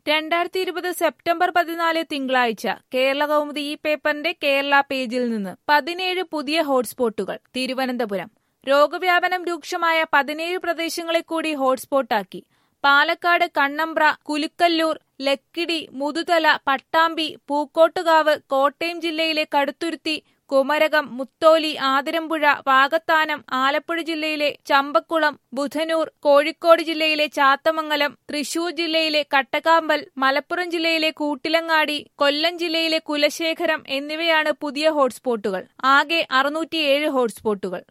രണ്ടായിരത്തി ഇരുപത് സെപ്റ്റംബർ പതിനാല് തിങ്കളാഴ്ച കേരള കൗമുദി ഈ പേപ്പറിന്റെ കേരള പേജിൽ നിന്ന് പതിനേഴ് പുതിയ ഹോട്ട്സ്പോട്ടുകൾ തിരുവനന്തപുരം രോഗവ്യാപനം രൂക്ഷമായ പതിനേഴ് പ്രദേശങ്ങളെ കൂടി ഹോട്ട്സ്പോട്ടാക്കി പാലക്കാട് കണ്ണമ്പ്ര കുലുക്കല്ലൂർ ലക്കിടി മുതുതല പട്ടാമ്പി പൂക്കോട്ടുകാവ് കോട്ടയം ജില്ലയിലെ കടുത്തുരുത്തി കുമരകം മുത്തോലി ആതിരമ്പുഴ വാകത്താനം ആലപ്പുഴ ജില്ലയിലെ ചമ്പക്കുളം ബുധനൂർ കോഴിക്കോട് ജില്ലയിലെ ചാത്തമംഗലം തൃശൂർ ജില്ലയിലെ കട്ടക്കാമ്പൽ മലപ്പുറം ജില്ലയിലെ കൂട്ടിലങ്ങാടി കൊല്ലം ജില്ലയിലെ കുലശേഖരം എന്നിവയാണ് പുതിയ ഹോട്ട്സ്പോട്ടുകൾ ആകെ അറുന്നൂറ്റിയേഴ് ഹോട്ട്സ്പോട്ടുകൾ